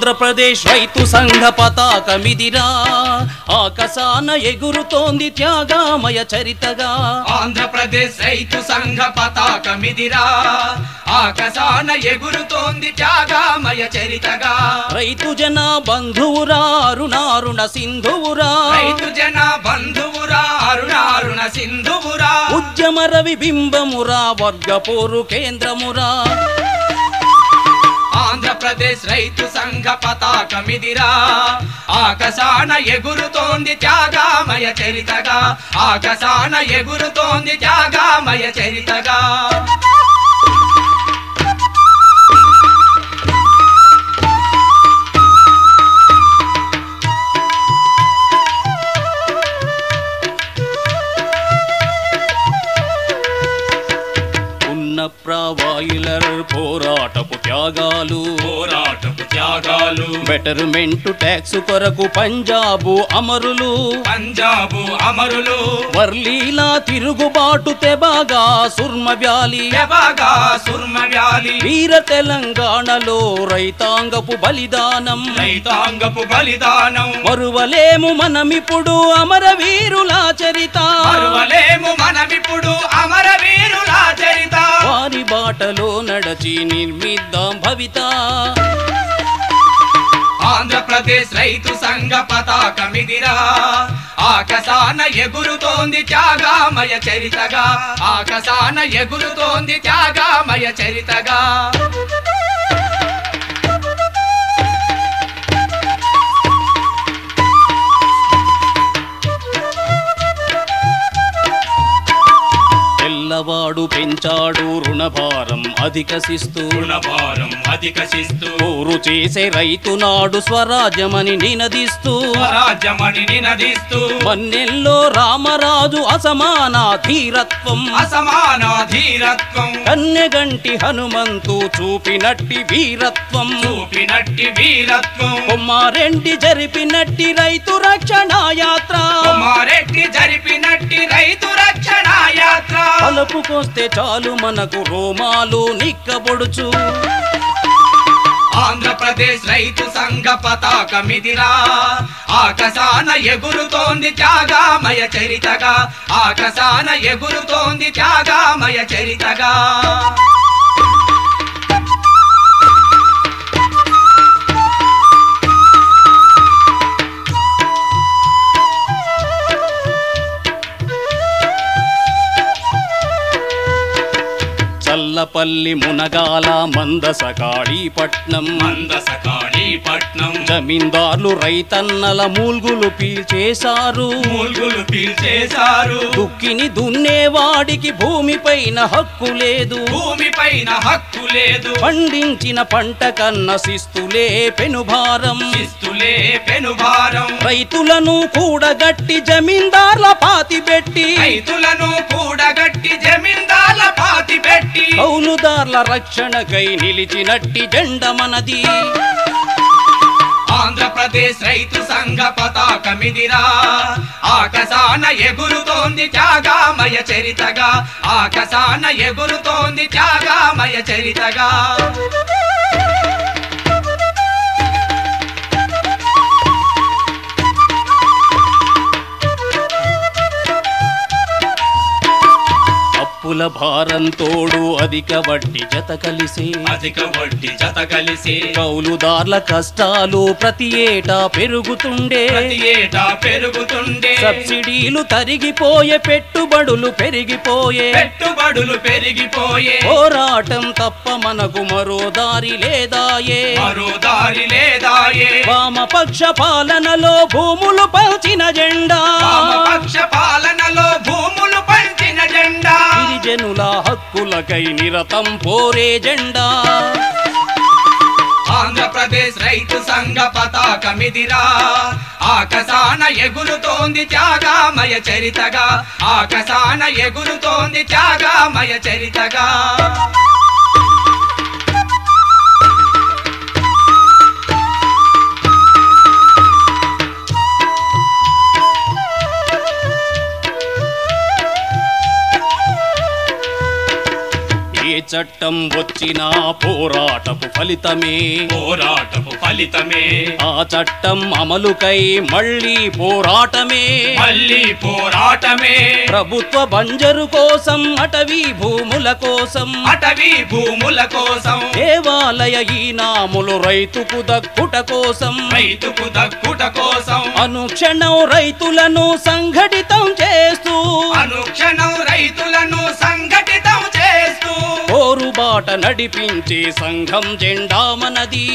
ఆంధ్రప్రదేశ్ రైతు సంఘ పతాకమిదిరా ఆకాశాన ఎగురుతోంది త్యాగామయ చరితగా ఆంధ్రప్రదేశ్ రైతు సంఘ పతాకమిదిరా ఆకాశాన ఎగురుతోంది త్యాగామయ చరితగా రైతు జన బంధువురా అరుణారుణ సింధువురా రైతు జన బంధువురా అరుణారుణ సింధువురా ఉద్యమ రవి బింబమురా వర్గపోరు కేంద్రమురా ఆంధ్రప్రదేశ్ రైతు సంఘ పతాకమిదిరా ఆకాశాన ఎగురుతోంది త్యాగామయ చరితగా ఆకాశాన ఎగురుతోంది త్యాగామయ చరితగా ఉన్న ప్రవాయులర్ పోరాటపు త్యాగాలు పోరాటపు త్యాగాలు బెటర్మెంట్ ట్యాక్స్ కొరకు పంజాబు అమరులు పంజాబు అమరులు వర్లీలా తిరుగుబాటు తెబాగా సుర్మ వ్యాలీ ఎబాగా సుర్మ వ్యాలి వీర తెలంగాణలో రైతాంగపు బలిదానం రైతాంగపు బలిదానం మరువలేము మనమిప్పుడు అమరవీరుల చరిత మరువలేము మనమిప్పుడు అమరవీరుల చరిత వారి బాటలో నడచి నిర్మిద్దాం భవిత ఆంధ్రప్రదేశ్ రైతు సంఘ పతాకమిదిరా ఆకాశాన ఎగురుతోంది త్యాగామయ చరితగా ఆకాశాన ఎగురుతోంది త్యాగామయ చరితగా తెల్లవాడు పెంచాడు రుణభారం అధికసిస్తూ రుణభారం అధికసిస్తూ ఊరు చేసే రైతు నాడు స్వరాజ్యమని నినదిస్తూ స్వరాజ్యమని నినదిస్తూ మన్నెల్లో రామరాజు అసమాన ధీరత్వం అసమాన ధీరత్వం కన్నెగంటి హనుమంతు చూపినట్టి వీరత్వం చూపినట్టి వీరత్వం కొమ్మారెడ్డి జరిపినట్టి రైతు రక్షణ యాత్ర కుమారెడ్డి జరిపినట్టి రైతు రక్షణ యాత్ర తలుపుకొస్తే చాలు మనకు రోమాలు నిక్కబొడుచు ఆంధ్రప్రదేశ్ రైతు సంఘ పతాకమిదిరా ఆకాశాన ఎగురుతోంది త్యాగామయ చరితగా ఆకాశాన ఎగురుతోంది త్యాగామయ చరితగా చల్లపల్లి మునగాల మందస కాళీపట్నం మందస కాళీపట్నం జమీందార్లు రైతన్నల మూల్గులు పీల్చేశారు మూల్గులు పీల్చేశారు దుక్కిని దున్నేవాడికి భూమిపైన హక్కు లేదు భూమి పైన హక్కు లేదు పండించిన పంట కన్న శిస్తులే పెనుభారం శిస్తులే పెనుభారం రైతులను కూడగట్టి జమీందార్ల పాతి పెట్టి రైతులను కూడగట్టి జమీందార్ల పాతి పెట్టి కౌలుదార్ల రక్షణకై నిలిచినట్టి జెండ మనది ఆంధ్రప్రదేశ్ రైతు సంఘ పతాకమిదిరా ఆకాశాన ఎగురుతోంది త్యాగామయ చరితగా ఆకాశాన ఎగురుతోంది త్యాగామయ చరితగా అప్పుల భారం తోడు అధిక వడ్డీ జత కలిసి అధిక వడ్డీ జత కలిసి కౌలుదార్ల కష్టాలు ప్రతి ఏటా పెరుగుతుండే ప్రతి ఏటా పెరుగుతుండే సబ్సిడీలు తరిగిపోయే పెట్టుబడులు పెరిగిపోయే పెట్టుబడులు పెరిగిపోయే పోరాటం తప్ప మనకు మరో దారి లేదాయే మరో దారి లేదాయే వామపక్ష పాలనలో భూములు పంచిన జెండా వామపక్ష పాలనలో భూములు పంచిన జెండా గిరిజనుల హక్కులకై నిరతం పోరే జెండా ఆంధ్రప్రదేశ్ రైతు సంఘ పతాకమిదిరా ఆకాశాన ఎగురుతోంది త్యాగామయ చరితగా ఆకాశాన ఎగురుతోంది త్యాగామయ చరితగా ఏ చట్టం వచ్చిన పోరాటపు ఫలితమే పోరాటపు ఫలితమే ఆ చట్టం అమలుకై మళ్ళీ పోరాటమే మళ్ళీ పోరాటమే ప్రభుత్వ బంజరు కోసం అటవీ భూముల కోసం అటవీ భూముల కోసం దేవాలయ ఈనాములు రైతుకు దక్కుట కోసం రైతుకు దక్కుట కోసం అనుక్షణం రైతులను సంఘటితం చేస్తూ అనుక్షణం రైతులను సంఘటితం చేస్తూ పోరుబాట నడిపించే సంఘం జెండా మనది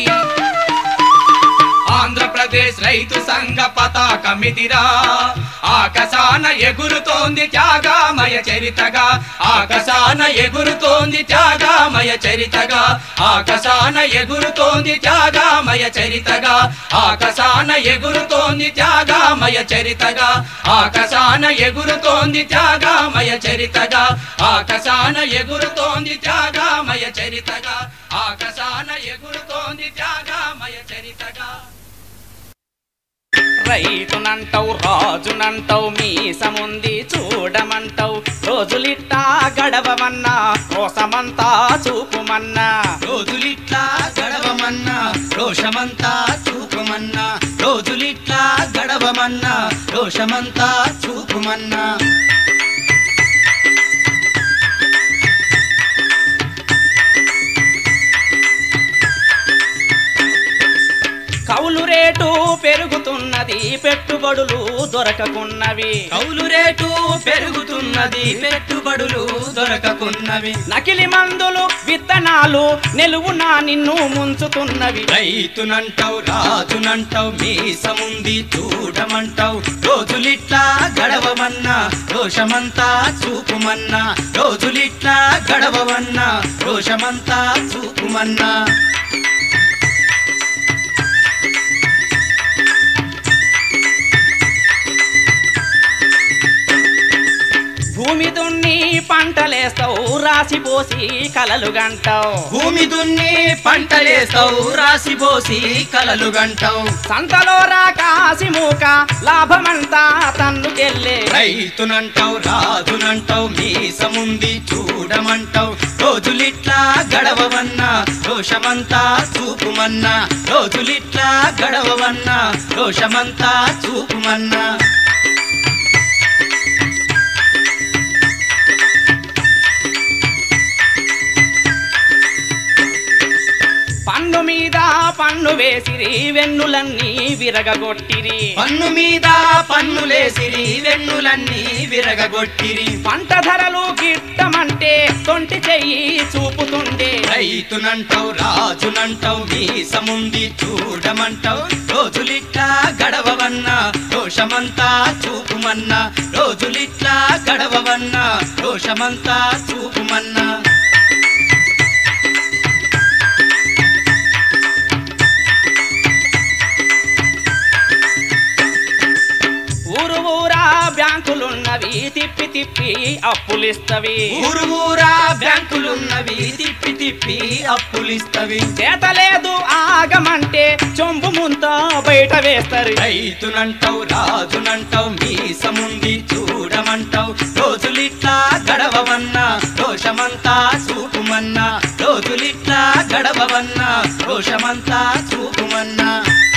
ఆంధ్రప్రదేశ్ రైతు సంఘ పతాకమిదిరా ఆకాశాన ఎగురుతోంది త్యాగామయ చరితగా ఆకాశాన ఎగురుతోంది త్యాగామయ చరితగా ఆకాశాన ఎగురుతోంది త్యాగామయ చరితగా ఆకాశాన ఎగురుతోంది త్యాగామయ చరితగా ఆకాశాన ఎగురుతోంది త్యాగామయ చరితగా ఆకాశాన ఎగురుతోంది త్యాగామయ చరితగా ఆకాశాన ఎగురుతోంది త్యాగామయ చరితగా రైతునంటావు రాజునంటావు మీసముంది చూడమంటావు రోజులిట్టా గడవమన్నా కోసమంతా చూపుమన్నా రోజులిట్లా గడవమన్నా రోషమంతా చూపుమన్నా రోజులిట్లా గడవమన్నా రోషమంతా చూపుమన్నా కౌలు రేటు పెరుగుతున్నది పెట్టుబడులు దొరకకున్నవి కౌలు రేటు పెరుగుతున్నది పెట్టుబడులు దొరకకున్నవి నకిలి మందులు విత్తనాలు నిలువునా నిన్ను ముంచుతున్నవి రైతునంటావు రాజునంటావు మీసముంది చూడమంటావు రోజులిట్లా గడవమన్నా రోషమంతా చూపుమన్నా రోజులిట్లా గడవమన్నా రోషమంతా చూపుమన్నా భూమి దున్ని పంటలేస్తావు రాసిపోసి కలలు గంటావు భూమి దున్ని పంటలేస్తావు రాసిపోసి కలలు గంటావు సంతలో రాకాసి మూక లాభమంతా తన్నుకెళ్ళే రైతునంటావు రాజునంటావు మీసముంది చూడమంటావు రోజులిట్లా గడవవన్నా రోషమంతా చూపుమన్నా రోజులిట్లా గడవవన్నా రోషమంతా చూపుమన్నా పన్ను మీద పన్ను వేసిరి వెన్నులన్నీ విరగగొట్టిరి పన్ను మీద పన్నులేసిరి వెన్నులన్నీ విరగగొట్టిరి పంట ధరలు గిట్టమంటే తొంటి చెయ్యి చూపుతుండే రైతునంటావు రాజునంటావు మీసముంది చూడమంటావు రోజులిట్లా గడవవన్నా రోషమంతా చూపుమన్నా రోజులిట్లా గడవవన్నా రోషమంతా చూపుమన్నా ఊరు ఊరా బ్యాంకులున్నవి తిప్పి తిప్పి అప్పులిస్తవి ఊరు ఊరా బ్యాంకులున్నవి తిప్పి తిప్పి అప్పులిస్తవి చేత లేదు ఆగమంటే చొంబు ముంత బయట వేస్తారు రైతునంటావు రాజునంటావు మీసముంది చూడమంటావు రోజులిట్లా గడవవన్నా రోషమంతా చూపుమన్నా రోజులిట్లా గడవవన్నా రోషమంతా చూపుమన్నా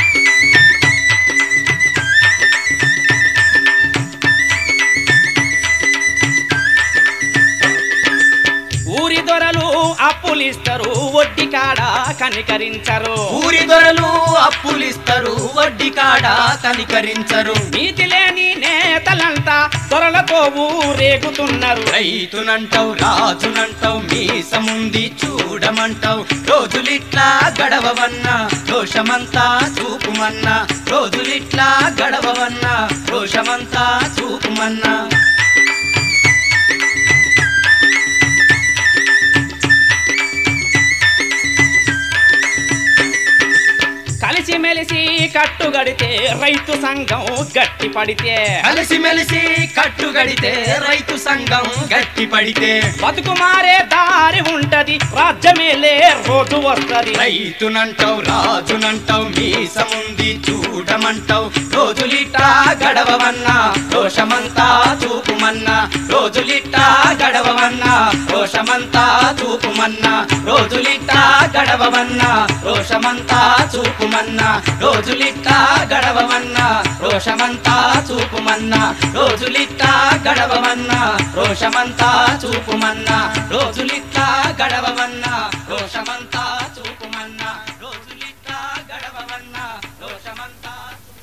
ఊరి దొరలు అప్పులిస్తారు వడ్డీ కాడ కనికరించరు ఊరి దొరలు అప్పులిస్తారు వడ్డీ కాడ కనికరించరు నీతి లేని నేతలంతా దొరలతో ఊరేగుతున్నారు రైతునంటావు రాజునంటావు మీసముంది చూడమంటావు రోజులిట్లా గడవవన్నా రోషమంతా చూపుమన్నా రోజులిట్లా గడవవన్నా రోషమంతా చూపుమన్నా కలిసి కలిసిమెలిసి కట్టుగడితే రైతు సంఘం గట్టి పడితే కలిసి మెలిసి కట్టుగడితే రైతు సంఘం గట్టి పడితే బతుకు మారే దారి ఉంటది రాజ్యమేలే రోజు వస్తది రైతునంటావు రాజునంటావు మీసముంది చూడమంటావు రోజులిట్టా గడవవన్నా రోషమంతా చూపుమన్నా రోజులిట్టా గడవవన్నా రోషమంతా చూపుమన్నా రోజులిట్టా గడవవన్నా రోషమంతా చూపుమన్నా రోజులిట్టా గడవవన్నా రోషమంతా చూపుమన్నా రోజులిట్టా గడవవన్నా రోషమంతా చూపుమన్నా రోజులిట్టా గడవవన్నా రోషమంతా చూపుమన్నా రోజులిట్టా గడవవన్నా రోషమంతా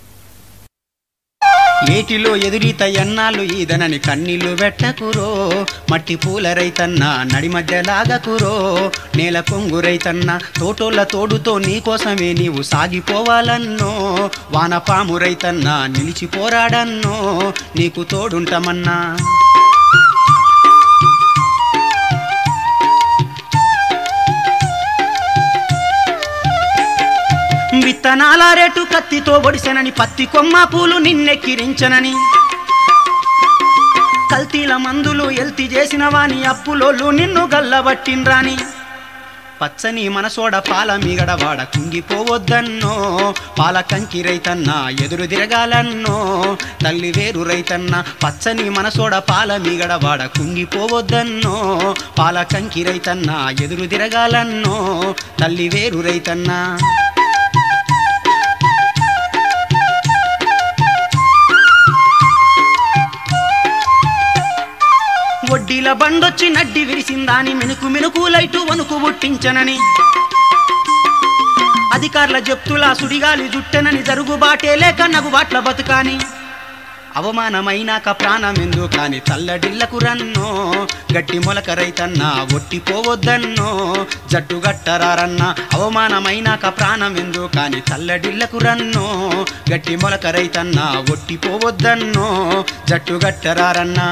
ఏటిలో ఎదురీత ఎన్నాళ్ళు ఈదనని కన్నీళ్లు పెట్టకురో మట్టి పూల రైతన్న నడి మధ్య లాగకురో నేల కొంగు రైతన్న తోటోళ్ళ తోడుతో నీకోసమే నీవు సాగిపోవాలన్నో వానపాము రైతన్న నిలిచి పోరాడన్నో నీకు తోడుంటమన్నా విత్తనాల రేటు కత్తితో ఒడిసెనని పత్తి కొమ్మ పూలు నిన్నెక్కిరించనని కల్తీల మందులు ఎల్తి చేసిన వాని అప్పులోళ్ళు నిన్ను గల్లబట్టిండ్రాని పచ్చని మనసోడ పాల మిగడవాడ కుంగిపోవద్దన్నో పాల కంకి రైతన్న ఎదురు తిరగాలన్నో తల్లి వేరు రైతన్న పచ్చని మనసోడ పాల మిగడవాడ కుంగిపోవద్దన్నో పాల కంకి రైతన్న ఎదురు తిరగాలన్నో తల్లి వేరు రైతన్న వడ్డీల బండొచ్చి నడ్డి విరిసిందాని మినుకు మినుకు లైటు వణుకు పుట్టించనని అధికారుల జప్తులా సుడిగాలి జుట్టెనని జరుగుబాటే లేక నగుబాట్ల బతుకాని అవమానమైనాక ప్రాణమెందు కాని తల్లడిల్లకు రన్నో గట్టి మొలక రైతన్న ఒట్టిపోవద్దన్నో జట్టు గట్టరారన్న అవమానమైనాక ప్రాణమెందు కాని తల్లడిల్లకు రన్నో గట్టి మొలక రైతన్న ఒట్టిపోవద్దన్నో జట్టు గట్టరారన్నా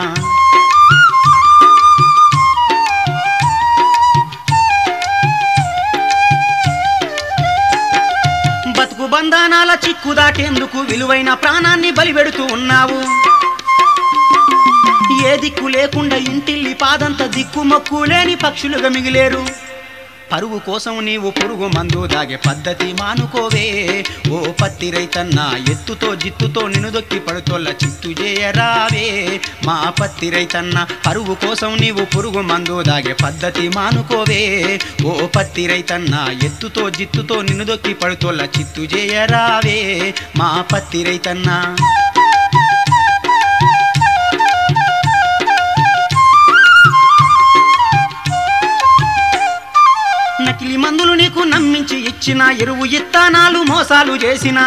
బతుకు బంధనాల చిక్కు దాటేందుకు విలువైన ప్రాణాన్ని బలిపెడుతూ ఉన్నావు ఏ దిక్కు లేకుండా ఇంటిల్లి పాదంత దిక్కు మొక్కు లేని పక్షులుగా మిగిలేరు పరువు కోసం నీవు పురుగు మందు దాగే పద్ధతి మానుకోవే ఓ పత్తి రైతన్న ఎత్తుతో జిత్తుతో నినుదొక్కి పడుతోళ్ళ చిత్తు చేయరావే మా పత్తి రైతన్న పరువు కోసం నీవు పురుగు మందు దాగే పద్ధతి మానుకోవే ఓ పత్తి రైతన్న ఎత్తుతో జిత్తుతో నినుదొక్కి పడుతోళ్ళ చిత్తు చేయరావే మా పత్తి రైతన్న నకిలీ మందులు నీకు నమ్మించి ఇచ్చిన ఎరువు ఇత్తానాలు మోసాలు చేసిన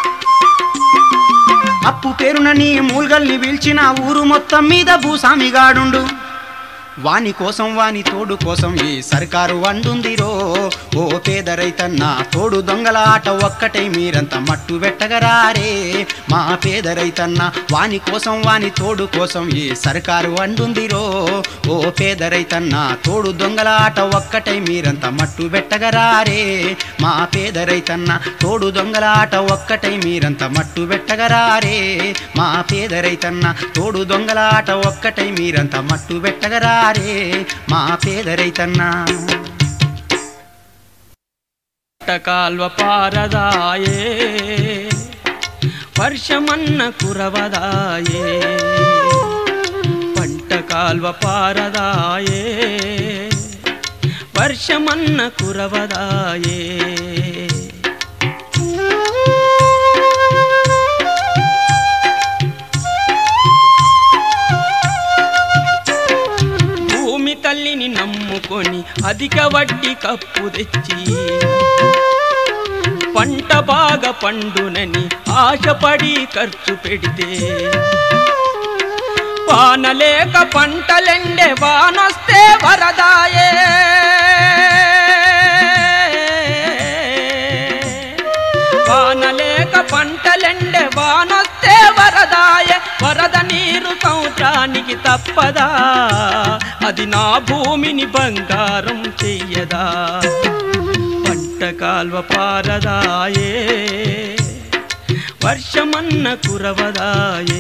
అప్పు పేరున నీ మూల్గల్ని పీల్చిన ఊరు మొత్తం మీద భూసామిగాడుండు వాని కోసం వాని తోడు కోసం ఈ సర్కారు వండుందిరో ఓ పేద రైతన్న తోడు దొంగల ఆట ఒక్కటై మీరంత మట్టు పెట్టగరారే మా పేద రైతన్న వాని కోసం వాని తోడు కోసం ఈ సర్కారు వండుందిరో ఓ పేద రైతన్న తోడు దొంగల ఆట ఒక్కటై మీరంత మట్టు పెట్టగరారే మా పేద రైతన్న తోడు దొంగల ఆట ఒక్కటై మీరంత మట్టు పెట్టగరారే మా పేద రైతన్న తోడు దొంగల ఆట ఒక్కటై మీరంత మట్టు పెట్టగరారే మా పేద రైతన్న కాల్వ పారదాయే వర్షమన్న కురవదాయే పంట కాల్వ పారదాయే వర్షమన్న కురవదాయే భూమి తల్లిని నమ్ముకొని అధిక వడ్డీ కప్పు తెచ్చి పంట బాగా పండునని ఆశపడి ఖర్చు పెడితే వానలేక పంటలెండే వానొస్తే వరదాయే వానలేక పంటలెండే వానొస్తే వరదాయ వరద నీరు సంవత్సరానికి తప్పదా అది నా భూమిని బంగారం చెయ్యదా పంట కాల్వ పారదాయే వర్షమన్న కురవదాయే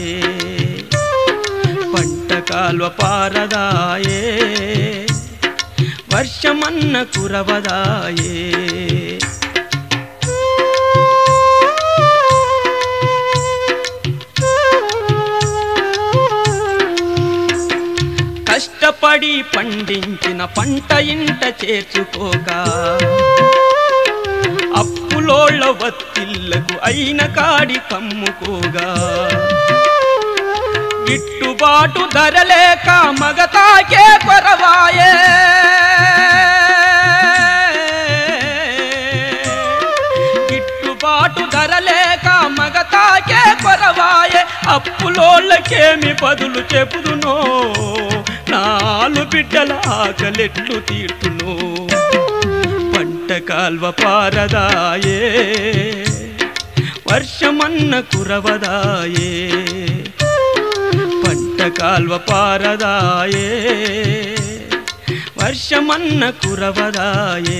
పంట కాల్వ పారదాయే వర్షమన్న కురవదాయే కష్టపడి పండించిన పంట ఇంట చేర్చుకోక అప్పులోళ్ళ వత్తిళ్లకు అయిన కాడి కమ్ముకోగా గిట్టుబాటు ధరలేక మగతాకే కొరవాయే గిట్టుబాటు ధరలేక మగతాకే కొరవాయే అప్పులోళ్ళకేమి బదులు చెబుదునో నాలు బిడ్డల ఆకలెట్లు తీర్చును పంట కాల్వ పారదాయే వర్షమన్న కురవదాయే పంట కాల్వ పారదాయే వర్షమన్న కురవదాయే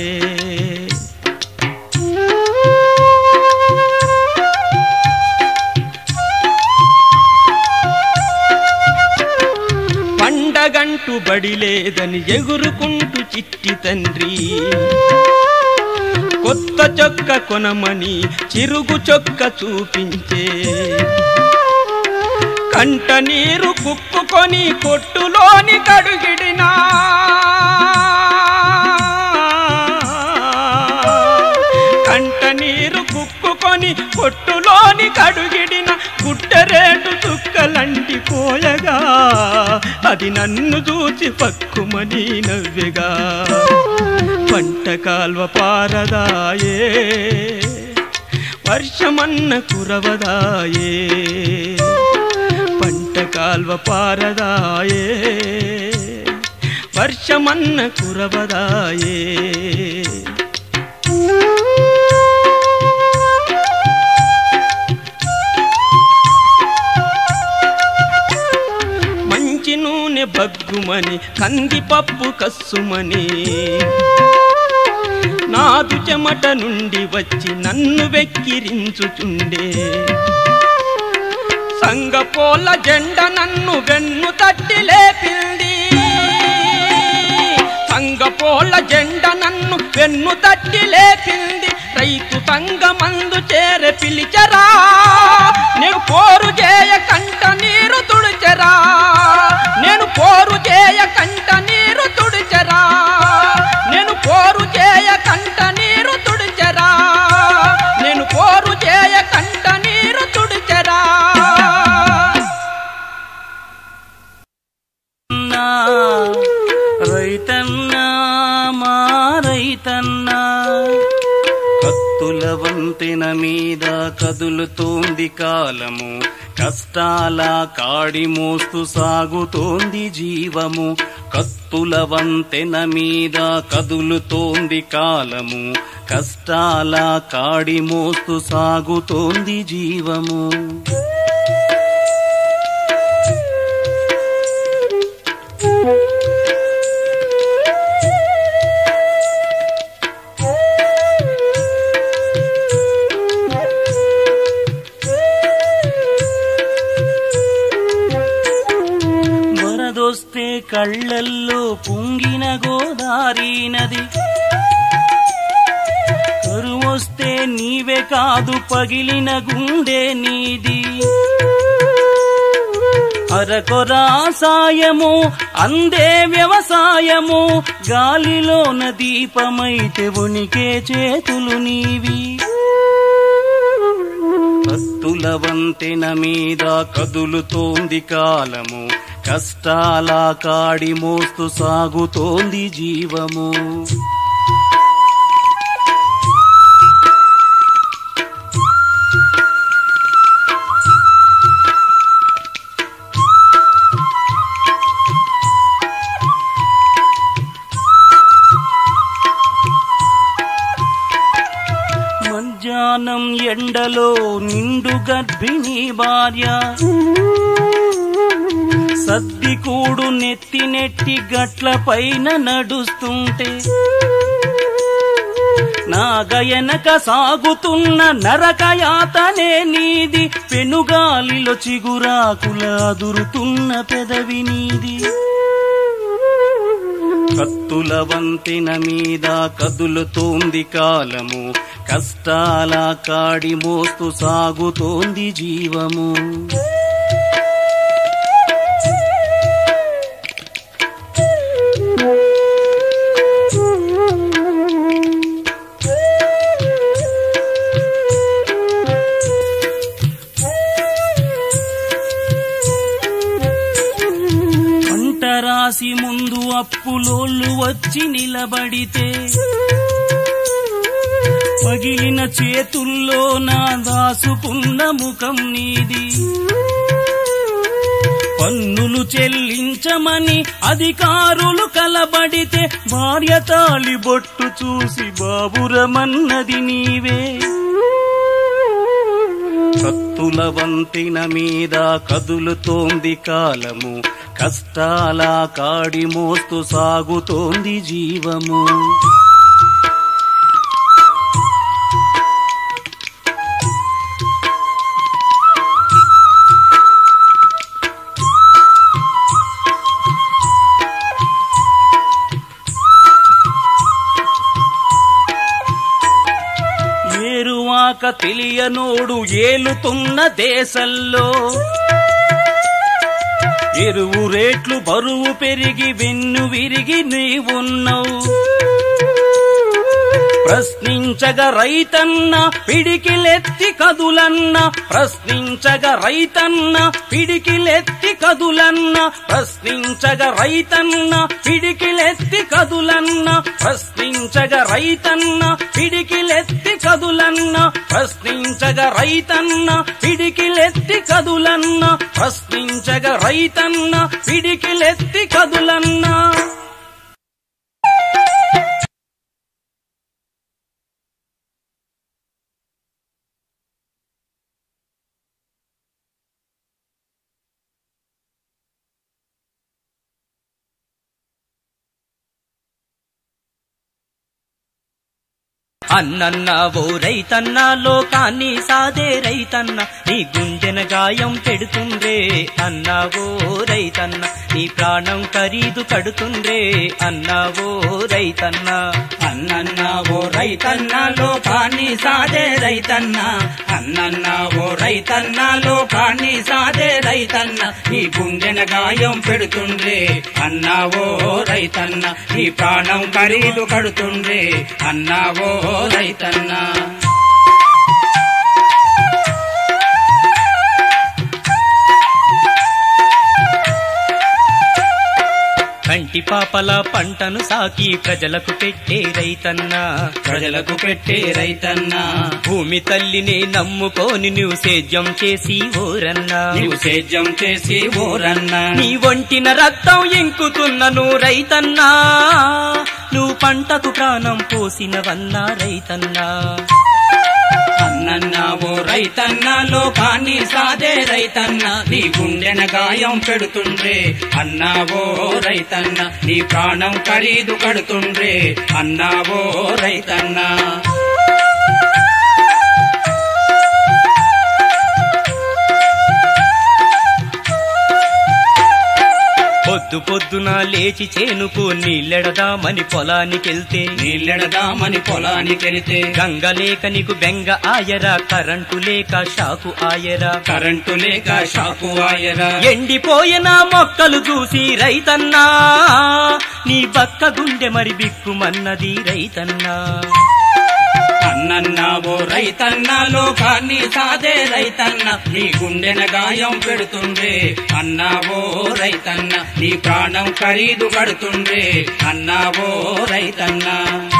పండగంటూ బడి లేదని ఎగురుకుంటూ చిట్టి తండ్రి కొత్త చొక్క కొనమని చిరుగు చొక్క చూపించే కంట నీరు కుక్కుకొని కొట్టులోని కడుగిడినా కంట నీరు కుక్కుకొని కొట్టులోని కడుగిడిన గుట్టరేటు చుక్కలంటి పోయగా అది నన్ను చూచి పక్కుమని నవ్వెగా పంట కాల్వ పారదాయే వర్షమన్న కురవదాయే పంట కాల్వ పారదాయే వర్షమన్న కురవదాయే మంచి నూనె బగ్గుమని కందిపప్పు కస్సుమని నాదు చెమట నుండి వచ్చి నన్ను వెక్కిరించుచుండే సంగపోల జెండ నన్ను వెన్ను తట్టి లేపింది సంగపోల జెండ నన్ను వెన్ను తట్టి లేపింది రైతు సంగమందు చేర పిలిచరా నేను పోరు చేయ కంట నీరు తుడిచరా నేను పోరు చేయ కంట నీరు తుడిచరా నేను పోరు చేయ కంట నీరు తుడిచరా నేను పోరు చేయ కంట నీరు తుడిచరా అన్నా, రైతన్నా మా రైతన్నా కత్తుల వంతెన మీద కదులుతోంది కాలము కష్టాల కాడి మోస్తూ సాగుతోంది జీవము కత్తుల వంతెన మీద కదులుతోంది కాలము కష్టాల కాడి మోస్తూ సాగుతోంది జీవము వరదొస్తే కళ్ళల్లో పొంగిన గోదారి నది కరువొస్తే నీవే కాదు పగిలిన గుండె నీది అరకొరా సాయము అందే వ్యవసాయము గాలిలోన దీపమైతే ఉనికే చేతులు నీవి కత్తుల వంతెన మీద కదులుతోంది కాలము కష్టాల కాడి మోస్తూ సాగుతోంది జీవము మధ్యాహ్నం ఎండలో నిండు గర్భిణీ భార్య సద్దికూడు నెత్తి నెట్టి గట్ల పైన నడుస్తుంటే నాగయనక సాగుతున్న నరకయాతనే నీది పెనుగాలిలో చిగురాకుల అదురుతున్న పెదవి నీది కత్తుల వంతెన మీద కదులుతోంది కాలము కష్టాల కాడి మోస్తూ సాగుతోంది జీవము పంట రాసి ముందు అప్పులోళ్ళు వచ్చి నిలబడితే పగిలిన చేతుల్లో నా దాసుకున్న ముఖం నీది పన్నులు చెల్లించమని అధికారులు కలబడితే భార్య తాళి బొట్టు చూసి బాబురమన్నది నీవే కత్తుల వంతెన మీద కదులుతోంది కాలము కష్టాల కాడి మోస్తూ సాగుతోంది జీవము ఏరువాక తెలియనోడు ఏలుతున్న దేశంలో ఎరువు రేట్లు బరువు పెరిగి వెన్ను విరిగి నీవున్నావు ప్రశ్నించగ రైతన్న పిడికిలెత్తి కదులన్న ప్రశ్నించగ రైతన్న పిడికిలెత్తి కదులన్న ప్రశ్నించగ రైతన్న పిడికిలెత్తి కదులన్న ప్రశ్నించగ రైతన్న పిడికిలెత్తి కదులన్న ప్రశ్నించగ రైతన్న పిడికిలెత్తి కదులన్న ప్రశ్నించగ రైతన్న పిడికిలెత్తి కదులన్నా అన్నన్న ఓ రైతన్న లోకాన్ని సాదే రైతన్న నీ గుండెన గాయం పెడుతుండ్రే అన్నా ఓ రైతన్న నీ ప్రాణం ఖరీదు కడుతుండ్రే అన్నా ఓ రైతన్న అన్నన్న ఓ రైతన్న లోకాన్ని సాదే రైతన్న అన్నన్న ఓ రైతన్న లోకాన్ని సాదే రైతన్న నీ గుండెన గాయం పెడుతుండ్రే అన్నా ఓ రైతన్న నీ ప్రాణం ఖరీదు కడుతుండ్రే అన్నా ఓ రైతన్న కంటి పాపల పంటను సాకి ప్రజలకు పెట్టే రైతన్న ప్రజలకు పెట్టే రైతన్న భూమి తల్లిని నమ్ముకోని నువ్వు సేద్యం చేసి ఓరన్నా నీవు సేద్యం చేసి ఓరన్నా నీ ఒంటిన రక్తం ఇంకుతున్నను రైతన్నా నువ్వు పంటకు ప్రాణం పోసినవన్నా రైతన్నా అన్నన్న ఓ రైతన్న లోకాన్ని సాదే రైతన్న నీ గుండెన గాయం పెడుతుండ్రే అన్నా ఓ రైతన్న నీ ప్రాణం ఖరీదు కడుతుండ్రే అన్నా ఓ రైతన్న పొద్దు పొద్దున లేచి చేనుకు నీళ్ళెడదామని పొలానికెళ్తే నీళ్ళెడదామని పొలానికెళితే గంగ లేక నీకు బెంగ ఆయరా కరెంటు లేక షాకు ఆయరా కరెంటు లేక షాకు ఆయరా ఎండిపోయిన మొక్కలు చూసి రైతన్నా నీ బక్క గుండె మరి బిక్కుమన్నది రైతన్నా అన్నన్న ఓ రైతన్న లోకాన్ని సాదే రైతన్న నీ గుండెన గాయం పెడుతుండ్రే అన్నా ఓ రైతన్న నీ ప్రాణం ఖరీదు కడుతుండ్రే అన్నా ఓ రైతన్న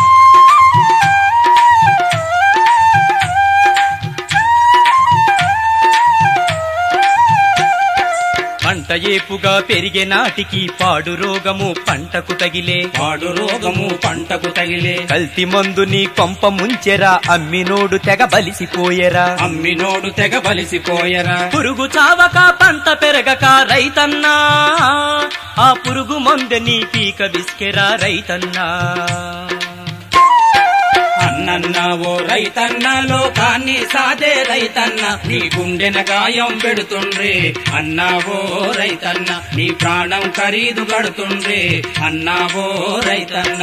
పంట ఏపుగా పెరిగే నాటికి పాడు రోగము పంటకు తగిలే పాడు రోగము పంటకు తగిలే కల్తి మందు నీ కొంప ముంచెరా అమ్మినోడు తెగ బలిసిపోయెరా అమ్మినోడు తెగ బలిసిపోయరా పురుగు చావక పంట పెరగక రైతన్నా ఆ పురుగు మందె నీ పీక బిస్కెరా రైతన్నా అన్న అన్నన్న ఓ రైతన్న లోకాన్ని సాదే రైతన్న నీ గుండెన గాయం పెడుతుండ్రే అన్నా ఓ రైతన్న నీ ప్రాణం ఖరీదు కడుతుండ్రే అన్నా ఓ రైతన్న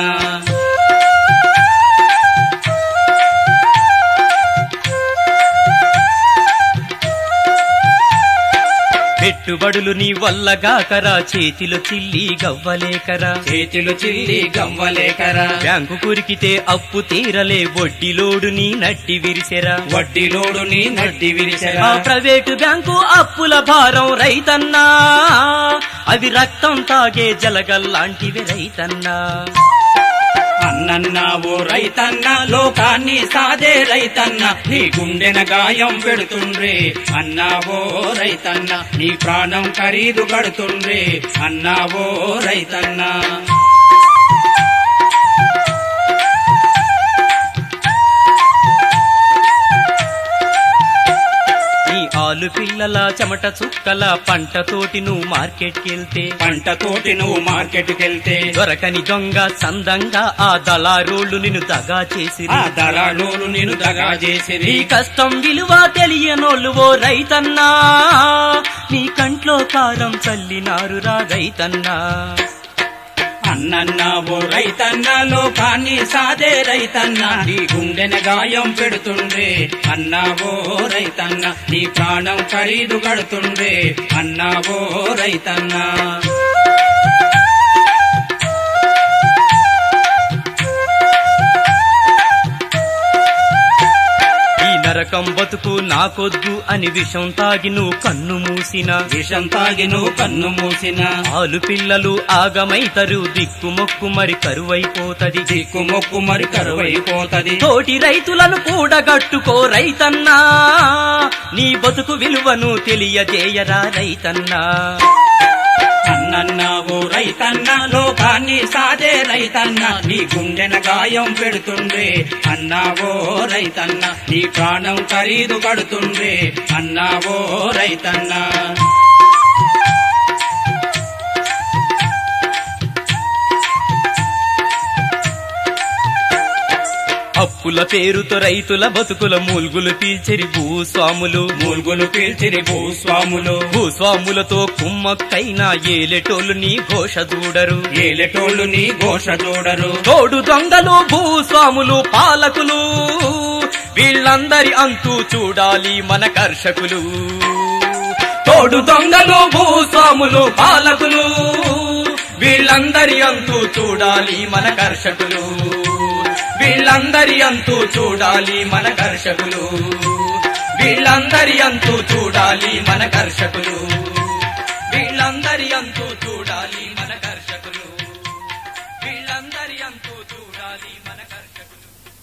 పెట్టుబడులు నీ వల్లగాకరా చేతిలో చిల్లి గవ్వలేకరా చేతులు చిల్లి గవ్వలేకరా బ్యాంకు కురికితే అప్పు తీరలే వడ్డీలోడు నీ నట్టి విరిసెరా వడ్డీలోడు నీ నడ్డి ఆ విరిసెరా ప్రైవేటు బ్యాంకు అప్పుల భారం రైతన్నా అవి రక్తం తాగే జలగల్లాంటివి రైతన్నా అన్నన్న ఓ రైతన్న లోకాన్ని సాదే రైతన్న నీ గుండెన గాయం పెడుతుండ్రే అన్నా ఓ రైతన్న నీ ప్రాణం ఖరీదు కడుతుండ్రే అన్నా ఓ రైతన్న నీ ఆలు పిల్లల చెమట చుక్కల పంటతోటి నువ్వు మార్కెట్కి వెళ్తే పంటతోటి నువ్వు మార్కెట్కెళ్తే దొరకని దొంగ సందంగా ఆ దళారోళ్ళు నిన్ను దగా చేసి ఆ దళాలోను నేను దగా చేసిరి నీ కష్టం విలువ తెలియనోళ్ళు ఓ రైతన్నా నీ కంట్లో కారం చల్లినారు రా రైతన్నా అన్నన్న ఓ రైతన్న లోకాన్ని సాదే రైతన్న నీ గుండెన గాయం పెడుతుండ్రే అన్నా ఓ రైతన్న నీ ప్రాణం ఖరీదు కడుతుండ్రే అన్నా ఓ రైతన్న ఈ నరకం బతుకు నాకొద్దు అని విషం తాగి నువ్వు కన్ను మూసిన విషం తాగి నువ్వు కన్ను మూసిన ఆలు పిల్లలు ఆగమైతరు దిక్కు మొక్కు మరి కరువైపోతది దిక్కు మొక్కు మరి కరువైపోతది తోటి రైతులను కూడగట్టుకో రైతన్నా నీ బతుకు విలువను తెలియజేయరా రైతన్నా అన్నన్న ఓ రైతన్న లోకాన్ని సాదే రైతన్న నీ గుండెన గాయం పెడుతుండ్రే అన్నా ఓ రైతన్న నీ ప్రాణం ఖరీదు కడుతుండ్రే అన్నా ఓ రైతన్న అప్పుల పేరుతో రైతుల బతుకుల మూల్గులు పీల్చెరి భూస్వాములు మూల్గులు పీల్చిరి భూస్వాములు భూస్వాములతో కుమ్మక్కైనా ఏలెటోళ్ళు నీ ఘోష చూడరు ఏలెటోళ్ళు నీ ఘోష చూడరు తోడు దొంగలు భూస్వాములు పాలకులు వీళ్ళందరి అంతు చూడాలి మన కర్షకులు తోడు దొంగలు భూస్వాములు పాలకులు వీళ్ళందరి అంతు చూడాలి మన కర్షకులు వీళ్ళందరి అంతు చూడాలి మన కర్షకులు వీళ్ళందరి అంతు చూడాలి మన కర్షకులు వీళ్ళందరి అంతు చూడాలి మన కర్షకులు వీళ్ళందరి అంతు చూడాలి మన కర్షకులు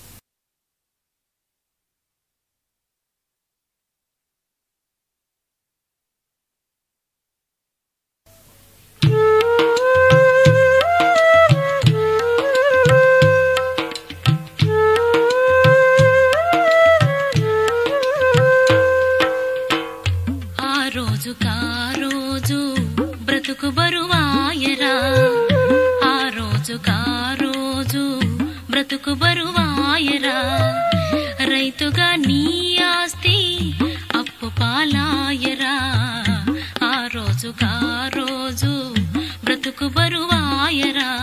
ఆ రోజు కా రోజు బ్రతుకు బరువాయరా ఆ రోజు కా రోజు బ్రతుకు బరువాయరా రైతుగా నీ ఆస్తి అప్పు పాలాయరా ఆ రోజు కా రోజు బ్రతుకు బరువాయరా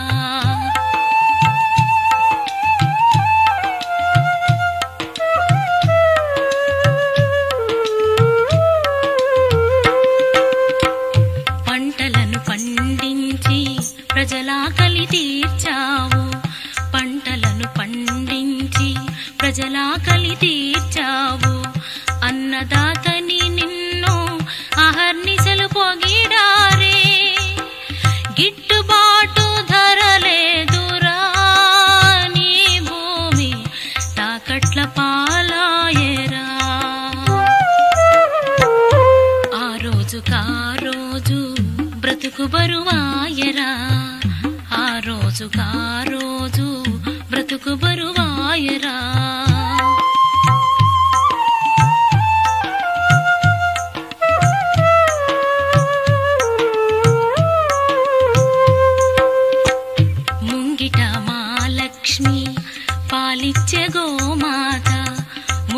పంటలను పండించి ప్రజలాకలి తీర్చావు పంటలను పండించి ప్రజలాకలి తీర్చావు అన్నదాతని నిన్ను అహర్నిశలు పొగిడారే గిట్టుబాటు ధర లేదురా నీ భూమి తాకట్ల పాలాయరా ఆ రోజు కా రోజు బ్రతుకు బరువాయరా ఆ రోజు కా రోజు బ్రతుకు బరువాయరా ముంగిట మా లక్ష్మి పాలిచ్చే గోమా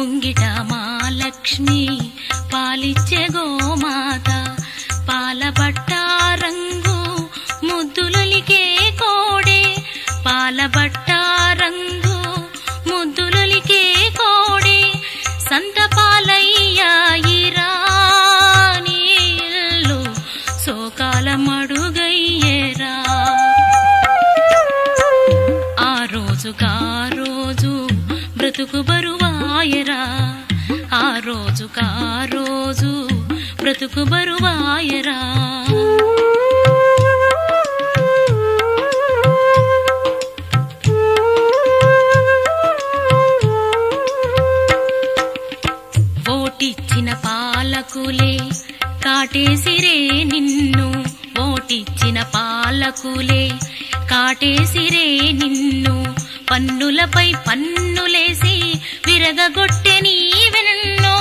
ముంగిట మా లక్ష్మి పాలిచ్చే గోమాత పాలబట్ట రంగు ముద్దులొలికే కోడే పాలబట్ట రంగు ముద్దులొలికే కోడే సంత పాలయ్యాయిరా నీళ్ళు సోకాల మడుగయ్యేరా ఆ రోజుకా రోజు బ్రతుకు బరువాయరా ఆ రోజుకా రోజు బ్రతుకు బరువాయరా ఓటిచ్చిన పాలకులే కాటేసిరే నిన్ను ఓటిచ్చిన పాలకులే కాటేసిరే నిన్ను పన్నులపై పన్నులేసి విరగగొట్టె నీవెనన్నో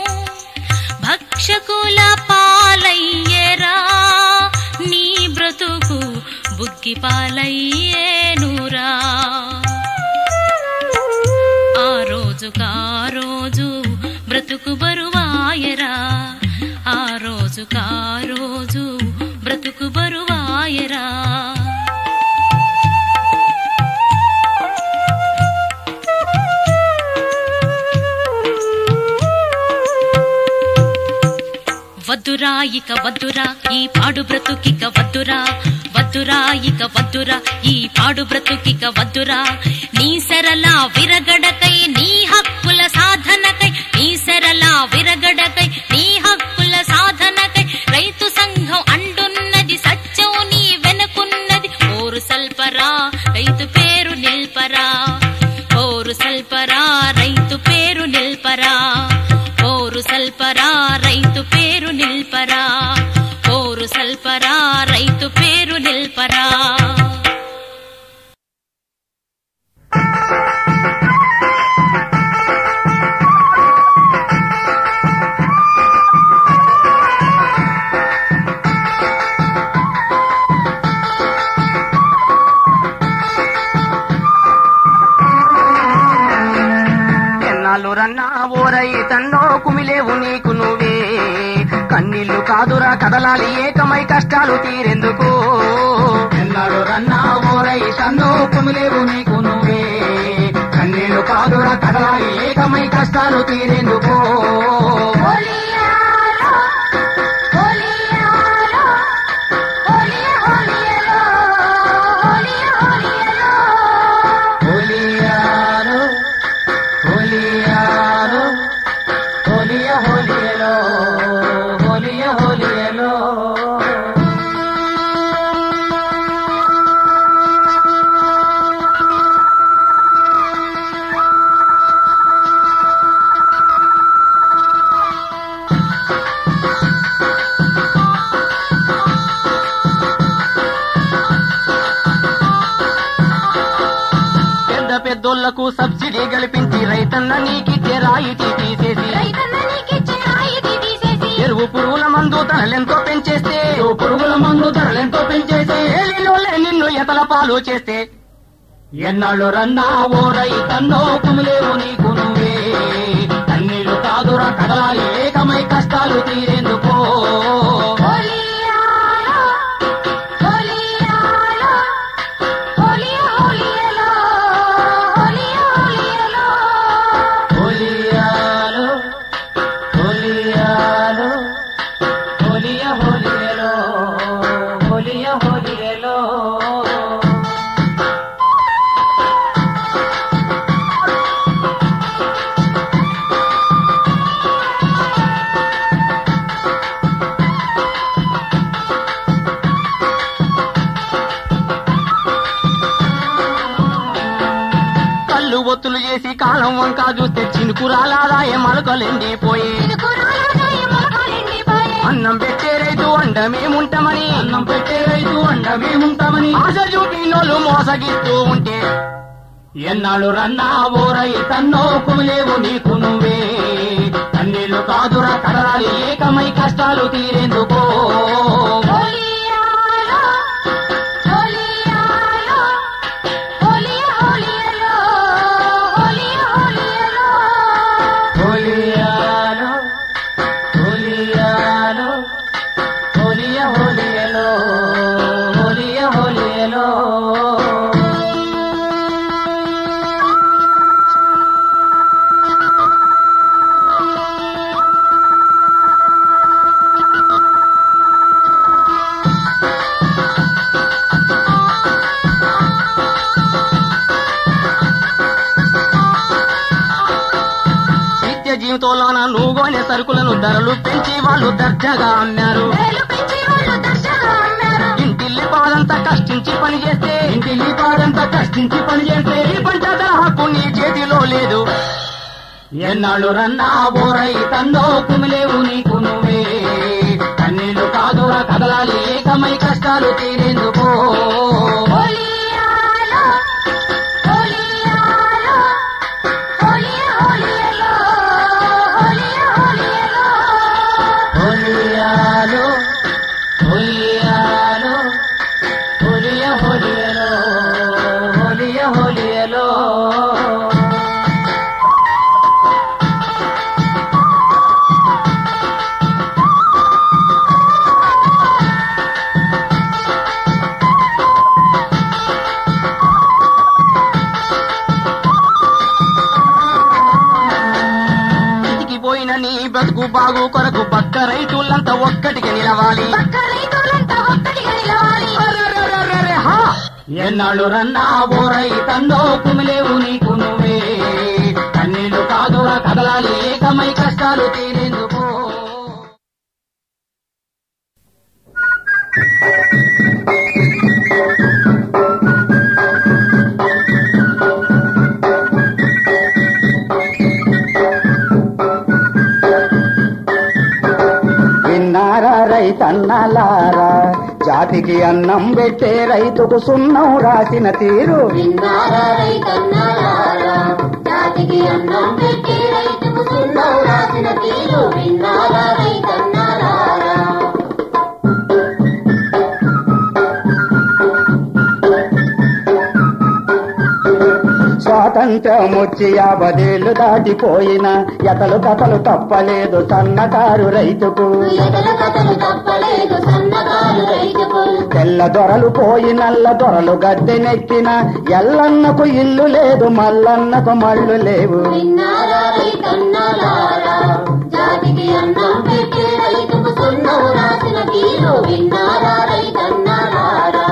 భక్షకుల పాలయ్యేరా నీ బ్రతుకు బుగ్గి పాలయ్యేనురా ఆ రోజుకా రోజు బ్రతుకు బరువాయరా ఆ రోజుకా రోజు బ్రతుకు బరువాయరా వద్దురా ఇక వద్దురా ఈ పాడు బ్రతుకిక వద్దురా వద్దురా ఇక వద్దురా ఈ పాడు బ్రతుకిక వద్దురా నీ సెరలా విరగడకై నీ హక్కుల సాధనకై నీ సెరలా విరగడకై నీ హక్కుల సాధనకై రైతు సంఘం అండున్నది సత్యం నీ వెనుకున్నది ఓరు సల్పరా రైతు పేరు నిల్పరా ఓరు సల్పరా రైతు పేరు నిల్పరా ఓరు సల్పరా రైతు పేరు నిల్పరా ఓరు సల్పరా రైతు పేరు నిల్పరా ఎన్నాళ్ళు రన్నా ఓరై తన్నో కుమిలేవు నీకు నువ్వే కన్నీళ్లు కాదురా కదలాలి ఏకమై కష్టాలు తీరెందుకు ఎన్నాళ్ళు రన్నా ఓరై తన్నో కుమిలేవు నీకు నువ్వే కన్నీళ్లు కాదురా కదలాలి ఏకమై కష్టాలు తీరెందుకు హోలియాలో హోలియాలో హోలియ హోలియలో హోలియ హోలియలో పెద్ద పెద్దోళ్లకు సబ్సిడీ కల్పించి రైతన్న నీకిచ్చే రాయితీ తీసేసి ఎరువు పురుగుల మందు ధరలెంతో పెంచేస్తే ఎరువు పురుగుల మందు ధరలెంతో పెంచేస్తే ఏలిలోలే నిన్ను ఎతల పాలు చేస్తే ఎన్నాళ్ళు రన్నా ఓ రైతన్నో కుమిలేవు నీకు నువ్వే కన్నీళ్లు కాదురా కదలాలి ఏకమై కష్టాలు తీరేందుకో హోలియాలో హోలియాలో హోలియ హోలియలో హోలియ హోలియలో కళ్ళు ఒత్తులు చేసి కాలం వంక చూస్తే చినుకురాలాదాయ మలకలెండిపోయి అన్నం పెట్టే రైతు అండమేముంటామని అన్నం పెట్టే రైతు అండమేముంటామని ఆశ చూపినోళ్ళు మోసగిస్తూ ఉంటే ఎన్నాళ్ళు రన్నా ఓ రైతన్నో కుమిలేవు నీకు నువ్వే కన్నీళ్లు కాదురా కదరాలి ఏకమై కష్టాలు తీరేందుకో తోలోన నువ్వుగోనే సరుకులను ధరలు పెంచి వాళ్ళు దర్జాగా అమ్మారు ఇంటిల్లి పాదంతా కష్టించి పని చేస్తే ఇంటిల్లి పాదంతా కష్టించి పని చేస్తే ఈ పంచదార హక్కు నీ చేతిలో లేదు ఎన్నాళ్ళు రన్నా బోరై తన్నో కుమిలేవు నీకు నువ్వే కన్నీళ్లు కాదురా కదలాలి ఏకమై కష్టాలు తీరేందుకో హోలియాలో హోలియాలో హోలియ హోలియలో హోలియ హోలియలో పోయిన నీ బ్రతుకు బాగు కొరకు పక్క రైతులంతా ఒక్కటికి నిలవాలి అరెరెరెరెరె, హా! ఎన్నాళ్ళు రన్నా బోరై తందో కుమిలేవు నీకు నువ్వే కన్నీళ్లు కాదురా కదలాలి ఏకమై కష్టాలు తీరేందుకు విన్నారా రైతన్నలారా జాతికి అన్నం పెట్టే రైతుకు సున్నం రాసిన తీరు విన్నారా రైతన్నారా జాతికి అన్నం పెట్టి రైతుకు సున్నం రాసిన తీరు విన్నారా రైతన్నారా స్వాతంత్రం వచ్చి యాభదేళ్లు దాటిపోయిన ఎతలు కథలు తప్పలేదు సన్నకారు రైతుకు ఎదల కథలు తప్పలేదు సన్నకారు రైతుకు తెల్ల దొరలు పోయి నల్ల దొరలు గద్దెనెక్కిన ఎల్లన్నకు ఇల్లు లేదు మల్లన్నకు మళ్ళు లేవు విన్నారా రైతన్నారా జాతికి అన్నం పెట్టి రైతుకు సున్నం రాసిన తీరు విన్నారా రైతన్నారా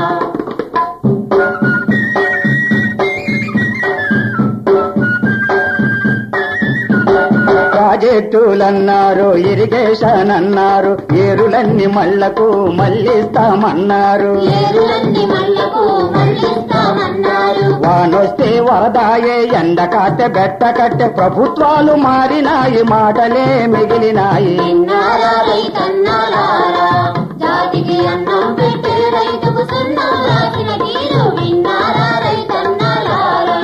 ప్రాజెక్టులన్నారు ఇరిగేషన్ అన్నారు ఏరులన్నీ మళ్లకు మళ్ళిస్తామన్నారు ఏరులన్నీ మళ్ళకు మళ్ళిస్తామన్నారు వానొస్తే వరదాయే ఎండ కట్టె బెట్ట కట్టె ప్రభుత్వాలు మారినాయి మాటలే మిగిలినాయి విన్నారా రైతన్నారా జాతికి అన్నం పెట్టి రైతుకు సున్నం రాసిన తీరు విన్నారా రైతన్నారా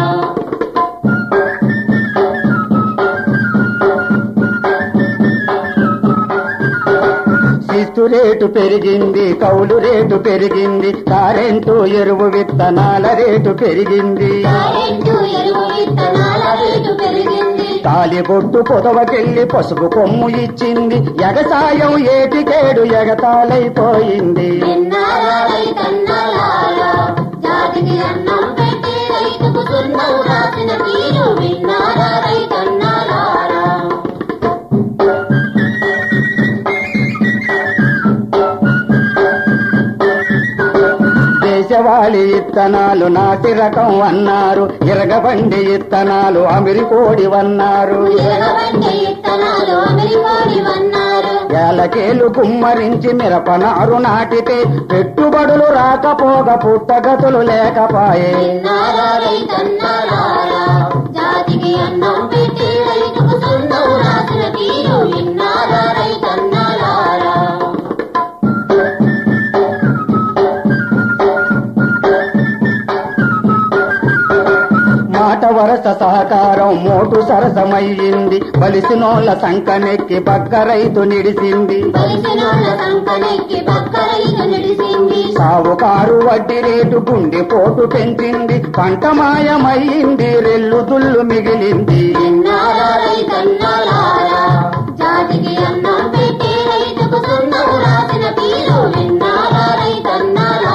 శిస్తు రేటు పెరిగింది కౌలు రేటు పెరిగింది కరెంటు ఎరువు విత్తనాల రేటు పెరిగింది కరెంటు ఎరువు విత్తనాల రేటు పెరిగింది తాలిబొట్టు పొదవకెళ్ళి పసుపు కొమ్ము ఇచ్చింది ఎగసాయం ఏటికేడు ఎగతాలైపోయింది విన్నారా రైతన్నారా జాతికి అన్నం పెట్టి రైతుకు సున్నం రాసిన తీరు విన్నారా రైతన్నారా దేశవాళి ఇత్తనాలు నాటి రకం అన్నారు ఇరగబండి ఇత్తనాలు అమిరికోడివన్నారు ఎరవంటి ఇత్తనాలు అమెరికాడివన్నారు ఏలకేలు కుమ్మరించి మిరపనారు నాటితే పెట్టుబడులు రాకపోగా పుట్టగతులు లేకపాయే విన్నారా రైతన్నారా జాతికి అన్నం పెట్టి రైతుకు సున్నం రాసిన తీరు విన్నారా రైతన్నారా మాట వరస సహకారం మోటు సరసమయ్యింది బలిసినోళ్ళ సంకనెక్కి పక్క రైతు నిడిసింది కలిసినోళ్ళ సంకనెక్కి పక్క రైతు నిడిసింది సావుకారు వడ్డీ రేటు గుండె పోటు పెంచింది పంట మాయమయ్యింది రెల్లు దుల్లు మిగిలింది విన్నారా రైతన్నారా జాతికి అన్నం పెట్టి రైతుకు సున్నం రాసిన తీరు విన్నారా రైతన్నారా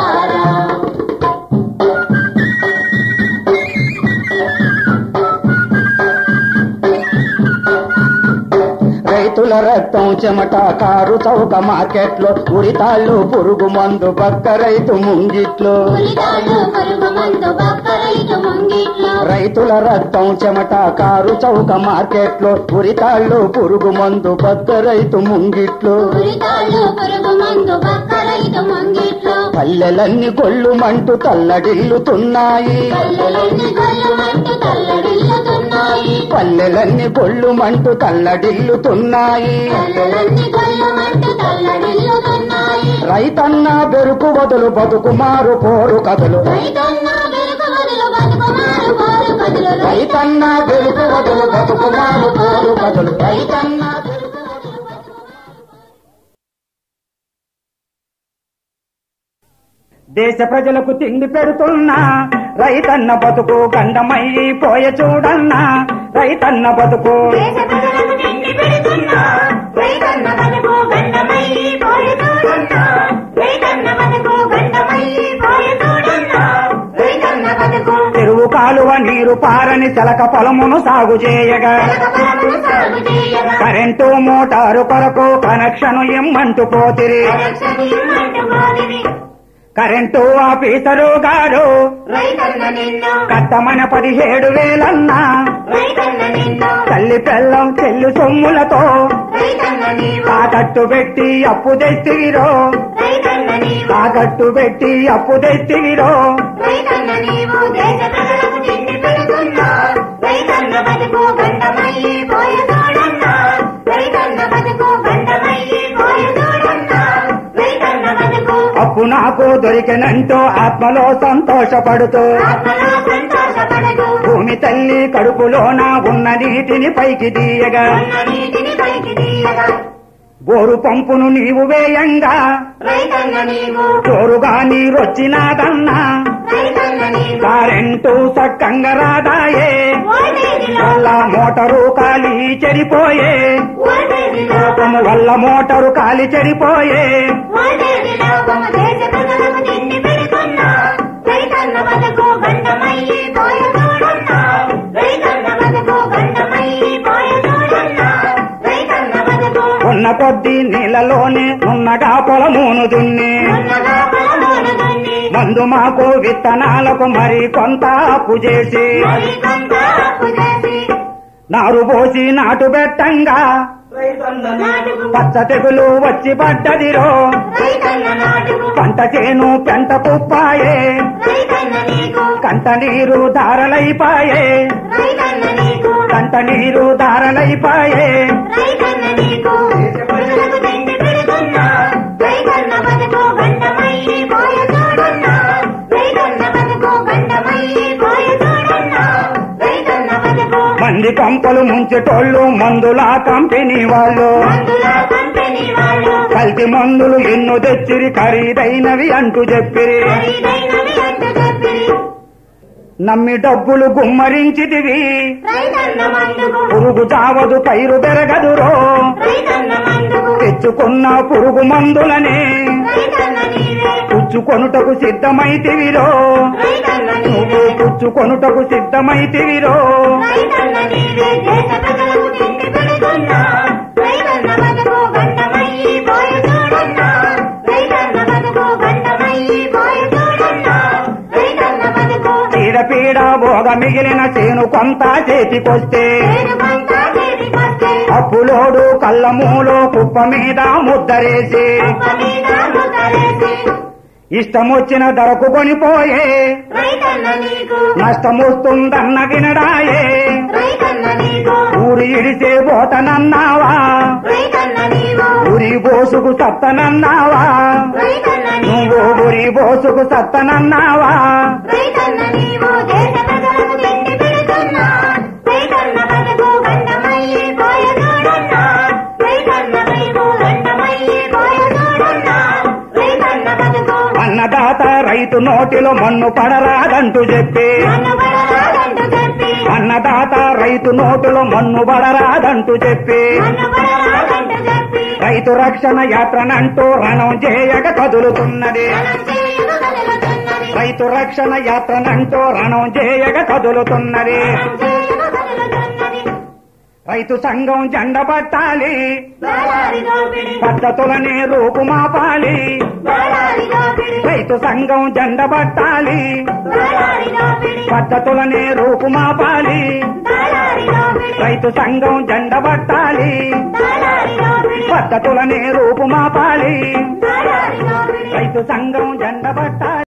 రైతుల రక్తం చెమట కారు చౌక మార్కెట్లో ఉరితాళ్ళు పురుగు మందు పక్క రైతు ముంగిట్లో ఉరితాళ్ళు పరుగు మందు బక్క రైతు ముంగిట్లో రైతుల రక్తం చెమట కారు చౌక మార్కెట్లో ఉరితాళ్ళు పురుగు మందు పక్క రైతు ముంగిట్లో ఉరితాళ్ళు పరుగు మందు బక్క రైతు ముంగిట్లో పల్లెలన్నీ గొల్లుమంటూ తల్లడిల్లుతున్నాయి పల్లెలన్నీ గొల్లుమంటూ తల్లడిల్లుతున్నాయి పల్లెలన్నీ గొల్లుమంటూ తల్లడిల్లుతున్నాయి పల్లెలన్నీ గొల్లుమంటూ తల్లడిల్లుతున్నాయి రైతన్న బెరుకు వదులు బతుకు మారు పోరు కథలు రైతన్న వెలుగు వదులు బతుకుమారు పోరు కదులు రైతన్న బెరుకు వదులు బతుకు మారు పోరు కథలు రైతన్న బెరుకు వదులు దేశ ప్రజలకు తిండి పెడుతున్నా రైతన్న బతుకు గండమయ్యి పోయ చూడన్నా రైతన్న బతుకు దేశ ప్రజలకు తిండి పెడుతున్నా రైతన్న బతుకు గండమయ్యి పోయి చూడన్నా రైతన్న బతుకు గండమయ్యి పోయి చూడన్నా రైతన్న బతుకు చెరువు కాలువ నీరు పారని చలక పొలమును సాగు చేయగా పొలమును సాగు చేయగా కరెంటు మోటారు కొరకు కనెక్షన్ ఇమ్మంటూ పోతిరి రక్షణ ఇమ్మంటూ పోతివి. కరెంటు ఆఫీసరు గారు రైతన్న నిన్ను కట్టమన పదిహేడు వేలన్నా రైతన్న నిన్ను తల్లి పెళ్ళం చెల్లు సొమ్ములతో రైతన్న నీవు తాకట్టు పెట్టి అప్పు తెచ్చివిరో రైతన్న నీవు తాకట్టు పెట్టి అప్పు తెచ్చివిరో రైతన్న నీవు దేశ ప్రజలకు తిండి పెడుతున్నా రైతన్న బతుకు గండమయ్యి పోయి చూడన్నా రైతన్న బతుకు గండమయ్యి పోయి చూడన్నా రైతన్న బతుకు అప్పు నాకు దొరికినంటూ ఆత్మలో సంతోషపడుతూ ఆత్మలో సంతోషపడదు భూమి తల్లి కడుపులోన ఉన్న నీటిని పైకి తీయగా ఉన్న నీటిని పైకి తీయగా బోరు పంపును నీవు వేయంగా రైతన్న నీవు జోరుగా నీరొచ్చినాదన్నా రైతన్న నీవు కరెంటు సక్కంగా రాదాయే ఓటేదిలో వల్ల మోటారు కాలి చెడిపోయే ఓటేదిలో లోకము వల్ల మోటారు కాలి చెడిపోయే ఓటేది లోకము దేశ ప్రజలకు తిండి పెడుతున్నా రైతన్న బతుకు గండమయ్యి పోయ చూడన్నా రైతన్న బతుకు గండమయ్యి పోయ చూడన్నా రైతన్న బతుకు ఉన్న కొద్ది నీళ్ళలోనే ఉన్నగా పొలమును దున్ని ఉన్నగా పొలమును దున్ని మందు మాకు విత్తనాలకు మరి కొంత అప్పు చేసి మరి కొంత అప్పు చేసి నారు పోసి నాటు పెట్టంగా నాటుకు పచ్చ తెగులు వచ్చి పడ్డదిరో రైతన్న నాటుకు పంట చేను పెంట కుప్పాయే రైతన్న నీకు కంట నీరు ధారలైపాయే రైతన్న నీకు కంట నీరు ధారలైపాయే రైతన్న నీకు ప్రజలకు తిండి పెడుతున్నా రైతన్న బతుకు గండమయ్యి పోయ చూడన్నా రైతన్న బతుకు గండమయ్యి పోయ చూడన్నా రైతన్న బతుకు మంది కంపలు ముంచెటోళ్ళు మందుల కంపెనీ వాళ్ళు మందుల కంపెనీ వాళ్ళు కల్తీ మందులు ఎన్నో తెచ్చిరి ఖరీదైనవి అంటూ చెప్పిరి ఖరీదైనవి అంటూ చెప్పి నమ్మి డబ్బులు గుమ్మరించితివి రైతన్న మందుకు పురుగు చావదు పైరు పెరగదురో రైతన్న మందుకు తెచ్చుకున్న పురుగు మందులని రైతన్న నీవే పుచ్చుకొనుటకు సిద్ధమైతివిరో రైతన్న నువ్వు నీవే పుచ్చుకొనుటకు సిద్ధమైతివిరో రైతన్న నీవే దేశ ప్రజలకు తిండి పెడుతున్నా రైతన్న బతుకు గండమయ్యి పోయ చూడన్నా రైతన్న బతుకు గండమయ్యి పోయ చూడన్నా రైతన్న బతుకు చీడపీడ భోగ మిగిలిన చేను కొంత చేతికొస్తే పేరు కొంత చేతికొస్తే అప్పులోడు కళ్ళమూలో కుప్ప మీద ముద్దరేసి కుప్ప మీద ముద్దరేసి ఇష్టమొచ్చిన ధరకు కొనిపోయే రైతన్న నీకు నష్టమొస్తుందన్న వినడాయే రైతన్న నీకు ఊరి ఇడిసే పోతనన్నావా రైతన్న నీవు ఊరి బోసుకు సత్తనన్నావా రైతన్న నువ్వు నీవు ఊరి బోసుకు సత్తనన్నావా రైతన్న నీవు దేశ ప్రజలకు తిండి పెడుతున్నా రైతన్న బతుకు గండమయ్యి పోయ చూడన్నా రైతన్న బతుకు గండమయ్యి పోయ చూడన్నా రైతన్న బతుకు అన్నదాత రైతు నోటిలో మన్ను పడరాదంటూ చెప్పి మన్నుబడరాదంటూ చెప్పి అన్నదాత రైతు నోటిలో మన్ను పడరాదంటూ చెప్పి మన్నుబడరాదంటూ చెప్పి రైతు రక్షణ యాత్రనంటూ రణం చేయక కదులుతున్నది మనం చేయక కదులుతున్నది రైతు రక్షణ యాత్రనంటూ రణం చేయక కదులుతున్నది మనం చేయక కదులుతున్నది రైతు సంఘం జెండ పట్టాలి దళారి దోపిడి పద్ధతులనే రూపుమాపాలి దళారి దోపిడి రైతు సంఘం జెండ పట్టాలి దళారి దోపిడి పద్ధతులనే రూపుమాపాలి దళారి దోపిడి రైతు సంఘం జెండ పట్టాలి దళారి దోపిడి పద్ధతులనే రూపుమాపాలి దళారి దోపిడి రైతు సంఘం జెండ పట్టాలి